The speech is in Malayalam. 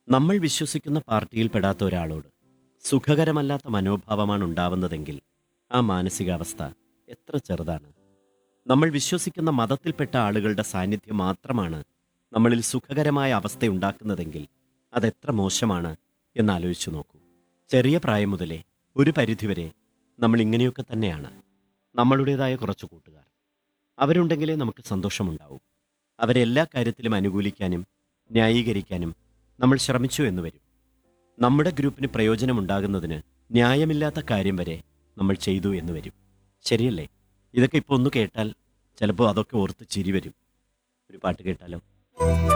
നമ്മൾ വിശ്വസിക്കുന്ന പാർട്ടിയിൽ പെടാത്ത ഒരാളോട് സുഖകരമല്ലാത്ത മനോഭാവമാണ് ഉണ്ടാവുന്നതെങ്കിൽ ആ മാനസികാവസ്ഥ എത്ര ചെറുതാണ് നമ്മൾ വിശ്വസിക്കുന്ന മതത്തിൽപ്പെട്ട ആളുകളുടെ സാന്നിധ്യം മാത്രമാണ് നമ്മളിൽ സുഖകരമായ അവസ്ഥ ഉണ്ടാക്കുന്നതെങ്കിൽ അതെത്ര മോശമാണ് എന്നാലോചിച്ചു നോക്കൂ ചെറിയ പ്രായം മുതലേ ഒരു പരിധിവരെ നമ്മൾ ഇങ്ങനെയൊക്കെ തന്നെയാണ് നമ്മളുടേതായ കുറച്ച് കൂട്ടുകാർ അവരുണ്ടെങ്കിലേ നമുക്ക് സന്തോഷമുണ്ടാവൂ അവരെ എല്ലാ കാര്യത്തിലും അനുകൂലിക്കാനും ന്യായീകരിക്കാനും നമ്മൾ ശ്രമിച്ചു എന്ന് വരും നമ്മുടെ ഗ്രൂപ്പിന് പ്രയോജനമുണ്ടാകുന്നതിന് ന്യായമില്ലാത്ത കാര്യം വരെ നമ്മൾ ചെയ്തു എന്ന് വരും ശരിയല്ലേ ഇതൊക്കെ ഇപ്പോൾ ഒന്ന് കേട്ടാൽ ചിലപ്പോൾ അതൊക്കെ ഓർത്ത് ചിരി വരും ഒരു പാട്ട് കേട്ടാലോ